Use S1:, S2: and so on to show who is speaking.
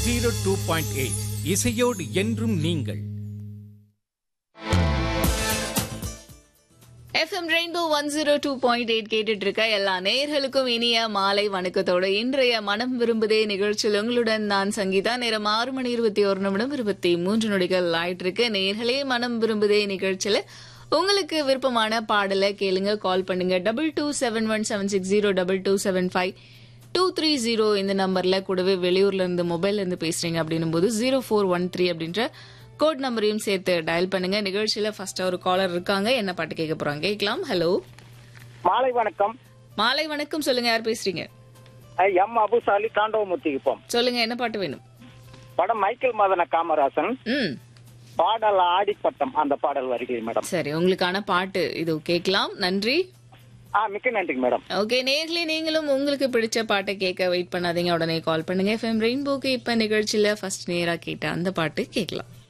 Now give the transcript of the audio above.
S1: zero two point eight இசையோடு என்றும் நீங்கள்
S2: FM rainbow one zero two point eight கேட்டுட்டு இருக்க எல்லா நேயர்களுக்கும் இனிய மாலை வணக்கத்தோட இன்றைய மனம் விரும்புதே நிகழ்ச்சியில் உங்களுடன் நான் சங்கீதா நேரம் ஆறு மணி இருபத்தி ஒரு நிமிடம் இருபத்தி மூன்று நொடிகள் ஆயிட்டு இருக்கு நேர்களே மனம் விரும்புதே நிகழ்ச்சியில உங்களுக்கு விருப்பமான பாடலை கேளுங்க கால் பண்ணுங்க double two seven one seven six zero double two seven five two three zero இந்த நம்பர்ல கூடவே வெளியூர்ல இருந்து மொபைல்ல இருந்து பேசுறீங்க அப்படின்னும் போது ஜீரோ ஃபோர் ஒன் த்ரீ அப்படின்ற கோட் நம்பரையும் சேர்த்து டயல் பண்ணுங்க நிகழ்ச்சியில ஃபர்ஸ்ட் ஒரு காலர் இருக்காங்க என்ன பாட்டு கேட்க போறாங்க கேட்கலாம் ஹலோ
S3: மாலை வணக்கம்
S2: மாலை வணக்கம் சொல்லுங்க யார் பேசுறீங்க
S3: அஹ் எம் அபுசாலி தாண்டவமூர்த்திக்குப்பம்
S2: சொல்லுங்க என்ன பாட்டு வேணும்
S3: படம் மைக்கேல் மதன காமராசன்
S2: ம்
S3: பாடல் ஆடிப்பட்டம் அந்த பாடல் வருகிறது மேடம்
S2: சரி உங்களுக்கான பாட்டு இது கேட்கலாம் நன்றி
S3: ஆ மிக்க நன்றிங்க மேடம்
S2: ஓகே நேர்களே நீங்களும் உங்களுக்கு பிடிச்ச பாட்டை கேட்க வெயிட் பண்ணாதீங்க உடனே கால் பண்ணுங்க எஃப்எம் ரெயின்போக்கு இப்ப நிகழ்ச்சியில ஃபர்ஸ்ட் நேரா கேட்ட அந்த பாட்டு கேட்கலாம்